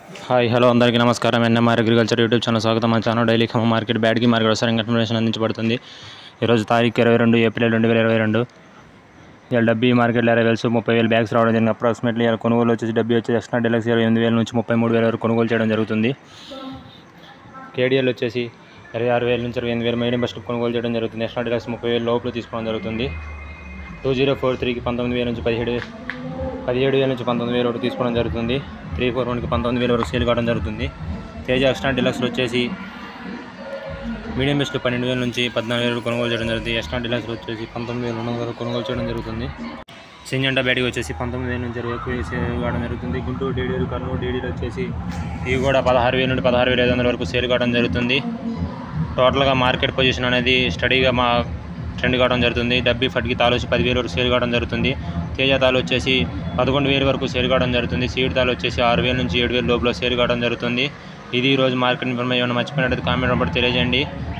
hi hello అందరికీ నమస్కారం NMR agriculture YouTube channel స్వాగతం మా ఛానల్ డైలీ ఖమ్మం మార్కెట్ బ్యాడ్కి మార్కెట్ ఒకసారి ఇన్ఫర్మేషన్ అందించబడుతుంది ఈరోజు తారీఖు ఇరవై రెండు ఏప్రిల్ రెండు వేల ఇరవై రెండు ఇవాళ డబ్బీ మార్కెట్లో ఇరవై వేలు ముప్పై వేలు బ్యాగ్స్ రావడం జరిగింది అప్రాక్సిమేట్లీ ఇవాళ కొనుగోలు వచ్చేసి డబ్బీ వచ్చేసి ఎక్స్ట్రా డెలక్స్ ఇరవై ఎనిమిది వేల నుంచి ముప్పై మూడు వేల వరకు కొనుగోలు చేయడం జరుగుతుంది కేడిఎల్ వచ్చేసి ఇరవై ఆరు వేల నుంచి ఇరవై ఎనిమిది వేల మీడియం బస్ట్ కొనుగోలు చేయడం జరుగుతుంది ఎక్స్ట్రా డెలక్స్ ముప్పై వేలు లోపల తీసుకోవడం జరుగుతుంది టూ జీరో ఫోర్ త్రీకి పంతొమ్మిది వేల నుంచి పదిహేడు పదిహేడు వేల నుంచి పంతొమ్మిది వేల వరకు తీసుకోవడం జరుగుతుంది త్రీ ఫోర్ వన్కి పంతొమ్మిది వేల వరకు సేల్ కావడం జరుగుతుంది తేజ ఎక్స్ట్రా డిలక్స్లో వచ్చేసి మీడియం బెస్ట్ పన్నెండు వేల నుంచి పద్నాలుగు వేల వరకు కొనుగోలు చేయడం జరుగుతుంది ఎక్స్ట్రా డిలక్స్లో వచ్చేసి పంతొమ్మిది వేల రెండు వందల వరకు కొనుగోలు చేయడం జరుగుతుంది సింజండా బ్యాటికి వచ్చేసి పంతొమ్మిది వేల నుంచి ఇరవై ఎక్కువ సేల్ కావడం జరుగుతుంది గుంటూరు డీడీలు కర్నూలు డీడీలు వచ్చేసి ఇవి కూడా పదహారు వేల నుండి పదహారు వేల ఐదు వందల వరకు సేల్ కావడం జరుగుతుంది టోటల్గా మార్కెట్ పొజిషన్ అనేది స్టడీగా మా ట్రెండ్ కావడం జరుగుతుంది డబ్బీ ఫట్కి తాలు వచ్చి పదివేల వరకు సేల్ కావడం జరుగుతుంది తేజ తాలు వచ్చేసి పదకొండు వేల వరకు సేల్ కావడం జరుగుతుంది సీడ్ తాలు వచ్చేసి ఆరు వేల నుంచి ఏడు వేల లోపల సేల్ కావడం జరుగుతుంది ఇది ఈ రోజు మార్కెట్ ఇన్ఫర్మేషన్ ఏమైనా మర్చిపోయినట్టు కామెంట్ నెంబర్ తెలియజేయండి